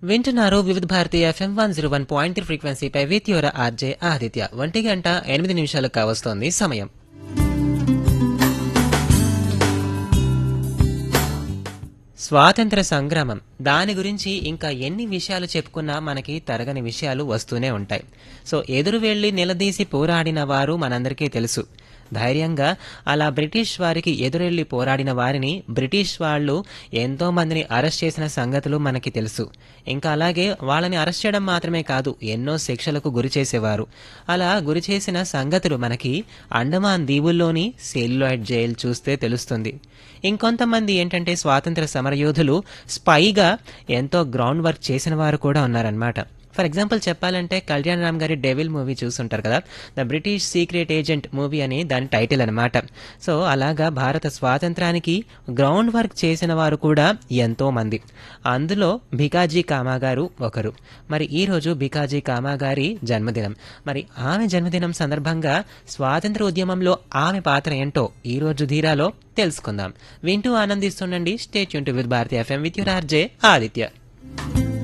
వింటున్నారు Vividh Bharati FM one zero one point three ఫ్రీక్వెన్సీపై with your RJ Aditya ఒంటి గంట ఎనిమిది నిమిషాలు కావస్తోంది సమయం స్వాతంత్ర సంగ్రామం దాని గురించి ఇంకా ఎన్ని విషయాలు చెప్పుకున్నా మనకి తరగని విషయాలు వస్తూనే ఉంటాయి సో ఎదురు వెళ్లి నిలదీసి పోరాడిన వారు మనందరికీ తెలుసు ధైర్యంగా అలా బ్రిటిష్ వారికి ఎదురెళ్లి పోరాడిన వారిని బ్రిటిష్ వాళ్ళు ఎంతో మందిని అరెస్ట్ చేసిన సంగతులు మనకి తెలుసు ఇంకా అలాగే వాళ్ళని అరెస్ట్ చేయడం మాత్రమే కాదు ఎన్నో శిక్షలకు గురి చేసేవారు అలా గురి చేసిన సంగతులు మనకి అండమాన్ దీవుల్లోని సెల్యులాయిడ్ జైల్ చూస్తే తెలుస్తుంది ఇంకొంతమంది ఏంటంటే స్వాతంత్ర సమరయోధులు స్పైగా ఎంతో గ్రౌండ్ వర్క్ చేసిన వారు కూడా ఉన్నారనమాట ఫర్ ఎగ్జాంపుల్ చెప్పాలంటే కళ్యాణ్ రామ్ గారి డెవిల్ మూవీ చూస్తుంటారు కదా the British secret agent movie అని దాని టైటిల్ అనమాట సో అలాగా భారత స్వాతంత్రానికి గ్రౌండ్ వర్క్ చేసిన వారు కూడా ఎంతో మంది అందులో భికాజీ కామా గారు ఒకరు మరి ఈ రోజు భికాజీ కామా గారి జన్మదినం మరి ఆమె జన్మదినం సందర్భంగా స్వాతంత్ర ఉద్యమంలో ఆమె పాత్ర ఏంటో ఈ రోజు ధీరాలో తెలుసుకుందాం వింటూ ఆనందిస్తుండండి స్టేట్ యూన్ to with Bharati FM with your RJ Aditya